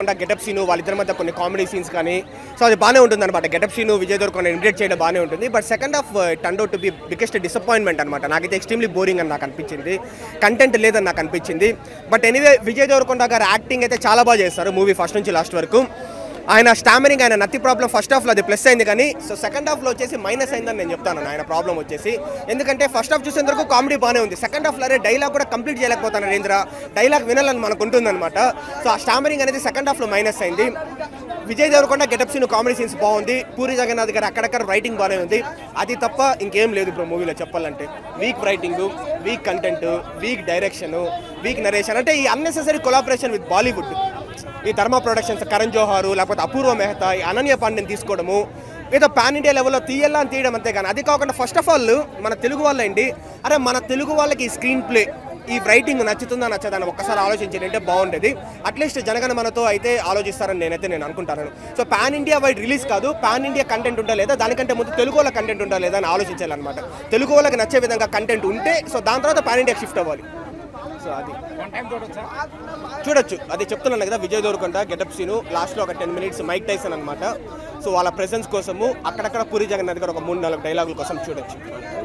Getup scene వాళ్ళిద్దరి మధ్య కొన్ని కామెడీ సీన్స్ కానీ సో అది బాగానే ఉంటుంది అనమాట getup scene Vijay Deverakonda imitate చేయడం బాగానే ఉంటుంది but second half turn out to be biggest disappointment అనమాట నాకైతే ఎక్స్ట్రీమ్లీ బోరింగ్ అని నాకు అనిపించింది కంటెంట్ లేదని నాకు అనిపించింది బట్ ఎనీవే విజయ్ దేవరకొండ గారు యాక్టింగ్ అయితే చాలా బాగా చేస్తారు మూవీ ఫస్ట్ నుంచి లాస్ట్ వరకు ఆయన స్టామరింగ్ ఆయన నత్తి ప్రాబ్లం ఫస్ట్ హాఫ్లో అది ప్లస్ అయింది కానీ సో సెకండ్ హాఫ్లో వచ్చేసి మైనస్ అయిందని నేను చెప్తాను ఆయన ప్రాబ్లం వచ్చేసి ఎందుకంటే ఫస్ట్ హాఫ్ చూసేంత వరకు కామెడీ బాగానే ఉంది సెకండ్ హాఫ్లో అరే డైలాగ్ కూడా కంప్లీట్ చేయలేకపోతాను నరేంద్ర డైలాగ్ వినాలని మనకు ఉంటుందన్నమాట సో ఆ స్టామరింగ్ అనేది సెకండ్ హాఫ్లో మైనస్ అయింది Vijay Deverakonda getup scene comedy scenes బాగుంది పూరి జగన్నాథ్ గారు అక్కడక్కడ రైటింగ్ బాగానే ఉంది అది తప్ప ఇంకేం లేదు ఇప్పుడు మూవీలో చెప్పాలంటే weak writing weak content weak direction weak narration అంటే ఈ అన్నెసెసరీ కొలాబరేషన్ విత్ బాలీవుడ్ ఈ ధర్మ ప్రొడక్షన్స్ కరణ్ జోహారు లేకపోతే అపూర్వ మెహతా ఈ అనన్య పాండ్యని తీసుకోవడము ఏదో పాన్ ఇండియా లెవెల్లో తీయాలా అని తీయడం అంతే కానీ అది కాకుండా ఫస్ట్ ఆఫ్ ఆల్ మన తెలుగు వాళ్ళండి అరే మన తెలుగు వాళ్ళకి ఈ స్క్రీన్ ప్లే ఈ రైటింగ్ నచ్చుతుందా నచ్చదా అని ఒక్కసారి ఆలోచించండి అంటే బాగుండేది అట్లీస్ట్ జనగణ మనతో అయితే ఆలోచిస్తారని నేనైతే నేను అనుకుంటాను so pan India wide release కాదు పాన్ ఇండియా కంటెంట్ ఉందా లేదా దానికంటే ముందు తెలుగు వాళ్ళ కంటెంట్ ఉందా లేదా అని ఆలోచించాలన్నమాట తెలుగు వాళ్ళకి నచ్చే విధంగా కంటెంట్ ఉంటే సో దాని తర్వాత పాన్ ఇండియాకి షిఫ్ట్ అవ్వాలి సో అది చూడొచ్చు అది చెప్తున్నాను కదా విజయ్ దేవరకొండ గెటప్ సీను లాస్ట్లో ఒక టెన్ మినిట్స్ మైక్ టైసన్ అనమాట సో వాళ్ళ ప్రెసెన్స్ కోసము అక్కడక్కడ పూరి జగన్నాథ్ గారు ఒక మూడు నాలుగు డైలాగుల కోసం చూడొచ్చు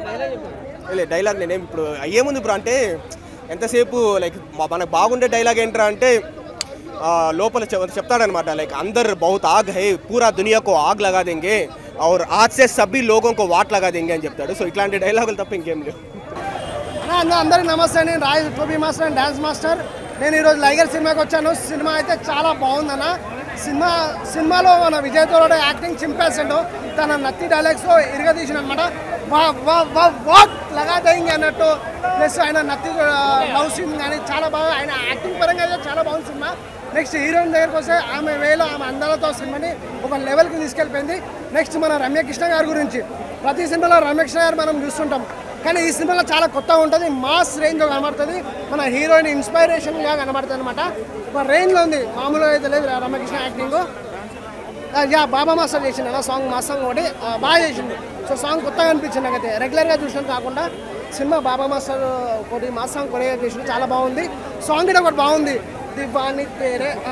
లే డైలాగ్ నేనేం ఇప్పుడు ఏముంది ఇప్పుడు అంటే ఎంతసేపు లైక్ మనకు బాగుండే డైలాగ్ ఏంట్రా అంటే ఆ, లోపల చెప్- చెప్తాడనమాట లైక్ అందరు బహుత్ ఆగ్ హై పూరా దునియాకు ఆగ్ లగా దేంగే और आज से सभी लोगों को వాట్ లగా దేంగే అని చెప్తాడు సో ఇట్లాంటి డైలాగులు తప్ప ఇంకేం లేవు నా అన్న అందరికి నమస్తే నేను Roy Toby master and dance master నేను ఈరోజు లైగర్ సినిమాకి వచ్చాను సినిమా అయితే చాలా బాగుందన్న సినిమా సినిమాలో మన విజయ్ తోడ యాక్టింగ్ చింపేసాడు తన నత్తి డైలాగ్స్లో ఇరగదీసిన అనమాట వా వా వా వాట్ లగా దేంగి అన్నట్టు ప్లస్ ఆయన నత్తి లవ్ సీన్ కానీ చాలా బాగా ఆయన యాక్టింగ్ పరంగా అయితే చాలా బాగుంది సినిమా నెక్స్ట్ హీరోయిన్ దగ్గరకు వస్తే ఆమె వేలో ఆమె అందాలతో సినిమాని ఒక లెవెల్కి తీసుకెళ్ళిపోయింది నెక్స్ట్ మన రమ్యకృష్ణ గారి గురించి ప్రతి సినిమాలో రమ్యకృష్ణ గారు మనం చూస్తుంటాం కానీ ఈ సినిమాలో చాలా కొత్తగా ఉంటుంది మాస్ రేంజ్లో కనబడుతుంది మన హీరోయిన్ ఇన్స్పైరేషన్గా కనబడుతుంది అనమాట ఒక రేంజ్లో ఉంది మామూలుగా అయితే లేదు Ramya Krishna acting yeah Baba master చేసిండు అన్న సాంగ్ మా సాంగ్ ఒకటి ఆ, బాగా చేసిండు సో సాంగ్ కొత్తగా అనిపించింది నాకైతే రెగ్యులర్గా చూసినట్టు కాకుండా సినిమా బాబా మాస్టర్ ఒకటి మా సాంగ్ కొనే చేసిండు చాలా బాగుంది సాంగ్ కూడా ఒకటి బాగుంది దివాని తేరే ఆ.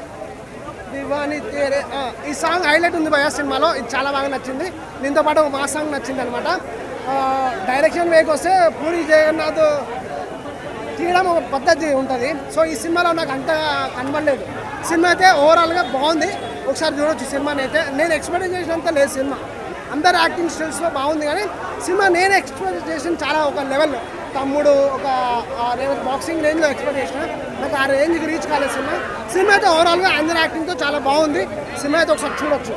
దివాని తేరే ఆ. ఈ సాంగ్ హైలైట్ ఉంది భయ సినిమాలో ఇది చాలా బాగా నచ్చింది దీంతో పాటు మా సాంగ్ నచ్చింది అనమాట డైరెక్షన్ వేకి వస్తే పూరి జగన్నాథ్ తీయడం ఒక పద్ధతి ఉంటుంది సో ఈ సినిమాలో నాకు అంత కనబడలేదు సినిమా అయితే ఓవరాల్గా బాగుంది ఒకసారి చూడొచ్చు సినిమాని అయితే నేను ఎక్స్పెక్ట్ చేసినంత లేదు సినిమా అందరు యాక్టింగ్ స్టిల్స్లో బాగుంది కానీ సినిమా నేను ఎక్స్పెక్ట్ చేసిన చాలా ఒక లెవెల్ తమ్ముడు ఒక బాక్సింగ్ రేంజ్లో ఎక్స్పెక్ట్ చేసిన నాకు ఆ రేంజ్కి రీచ్ కాలేదు సినిమా సినిమా అయితే ఓవరాల్గా అందరి యాక్టింగ్తో చాలా బాగుంది సినిమా అయితే ఒకసారి చూడొచ్చు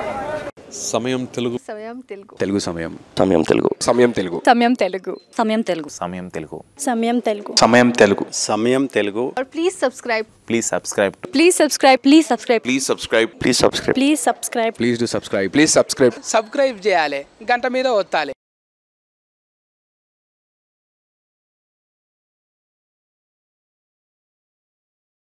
సమయం తెలుగు సమయం తెలుగు తెలుగు సమయం సమయం తెలుగు సమయం తెలుగు సమయం తెలుగు సమయం తెలుగు సమయం తెలుగు సమయం తెలుగు సమయం తెలుగు సమయం తెలుగు और please subscribe please subscribe please subscribe please subscribe please subscribe please subscribe please subscribe please do subscribe please subscribe subscribe చేయాలి గంట మీద ఒత్తాలి